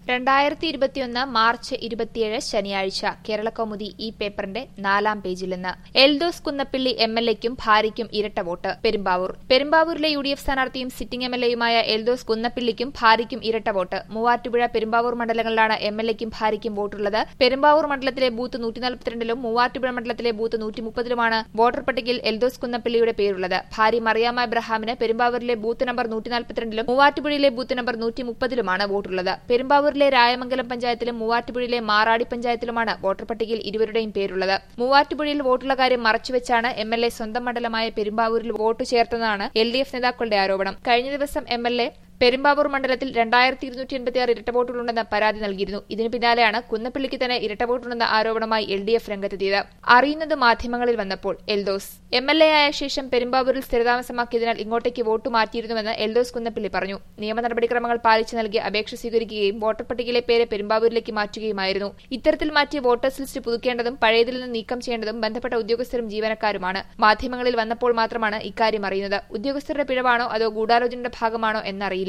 രണ്ടായിരത്തി ഇരുപത്തിയൊന്ന് മാർച്ച് ഇരുപത്തിയേഴ് ശനിയാഴ്ച കേരളകൗമുദി ഈ പേപ്പറിന്റെ നാലാം പേജിൽ നിന്ന് എൽദോസ് കുന്നപ്പിള്ളി എം എൽ എക്കും ഭാര്യയ്ക്കും ഇരട്ട വോട്ട് പെരുമ്പാവൂർ പെരുമ്പാവൂരിലെ യു ഡി എഫ് സ്ഥാനാർത്ഥിയും സിറ്റിംഗ് എം എൽ എയുമായ എൽദോസ് കുന്നപ്പിള്ളിക്കും ഭാര്യയ്ക്കും ഇരട്ട വോട്ട് മൂവാറ്റുപുഴ പെരുമ്പാവൂർ മണ്ഡലങ്ങളിലാണ് എം എൽ എക്കും ഭാര്യയ്ക്കും വോട്ടുള്ളത് പെരുമ്പാവൂർ മണ്ഡലത്തിലെ ബൂത്ത് നൂറ്റി നാൽപ്പത്തിരണ്ടിലും മൂവാറ്റുപുഴ മണ്ഡലത്തിലെ ബൂത്ത് നൂറ്റി മുപ്പതിലുമാണ് വോട്ടർ പട്ടികയിൽ എൽദോസ് കുന്നപ്പിള്ളിയുടെ പേരുള്ളത് ഭാര്യ മറിയാമ്മ ഇബ്രഹാമിന് പെരുമ്പാവൂരിലെ ബൂത്ത് നമ്പർ നൂറ്റി നാൽപ്പത്തിരണ്ടിലും മൂവാറ്റുപുഴയിലെ ബൂത്ത് നമ്പർ നൂറ്റി മുപ്പതിലുമാണ് വോട്ടുള്ളത് പെരുമ്പാവൂരിലെ രായമംഗലം പഞ്ചായത്തിലും മൂവാറ്റുപുഴയിലെ മാറാടി പഞ്ചായത്തിലുമാണ് വോട്ടർ പട്ടികയിൽ ഇരുവരുടെയും പേരുള്ളത് മൂവാറ്റുപുഴയിൽ വോട്ടുള്ള കാര്യം മറച്ചുവെച്ചാണ് എം എൽ എ സ്വന്തം മണ്ഡലമായ പെരുമ്പാവൂരിൽ വോട്ട് ചേർത്തെന്നാണ് എൽ ഡി എഫ് നേതാക്കളുടെ ആരോപണം കഴിഞ്ഞ ദിവസം എം എൽ എ പെരുമ്പാവൂർ മണ്ഡലത്തിൽ രണ്ടായിരത്തി ഇരുന്നൂറ്റി എൺപത്തിയാറ് ഇരട്ട വോട്ടുകളുണ്ടെന്ന് പരാതി നൽകിയിരുന്നു ഇതിനു പിന്നാലെയാണ് കുന്നപ്പിള്ളിക്ക് തന്നെ ഇരട്ട വോട്ടുണ്ടെന്ന ആരോപണമായി എൽ ഡി എഫ് രംഗത്തെത്തിയത് അറിയുന്നത് മാധ്യമങ്ങളിൽ വന്നപ്പോൾ എൽദോസ് എം എൽ എ ആയ ശേഷം പെരുമ്പാവൂരിൽ സ്ഥിരതാമസമാക്കിയതിനാൽ ഇങ്ങോട്ടേക്ക് വോട്ട് മാറ്റിയിരുന്നുവെന്ന് എൽദോസ് കുന്നപ്പിള്ളി പറഞ്ഞു നിയമ നടപടിക്രമങ്ങൾ പാലിച്ച് നൽകിയ അപേക്ഷ സ്വീകരിക്കുകയും വോട്ടർ പട്ടികയിലെ പേര് പെരുമ്പാവൂരിലേക്ക് മാറ്റുകയുമായിരുന്നു ഇത്തരത്തിൽ മാറ്റിയ വോട്ടേഴ്സ് ലിസ്റ്റ് പുതുക്കേണ്ടതും പഴയതിൽ നിന്ന് നീക്കം ചെയ്യേണ്ടതും ബന്ധപ്പെട്ട ഉദ്യോഗസ്ഥരും ജീവനക്കാരുമാണ് മാധ്യമങ്ങളിൽ വന്നപ്പോൾ മാത്രമാണ് ഇക്കാര്യം അറിയുന്നത് ഉദ്യോഗസ്ഥരുടെ പിഴവാണോ അതോ ഗൂഢാലോചനയുടെ ഭാഗമാണോ എന്നറിയില്ല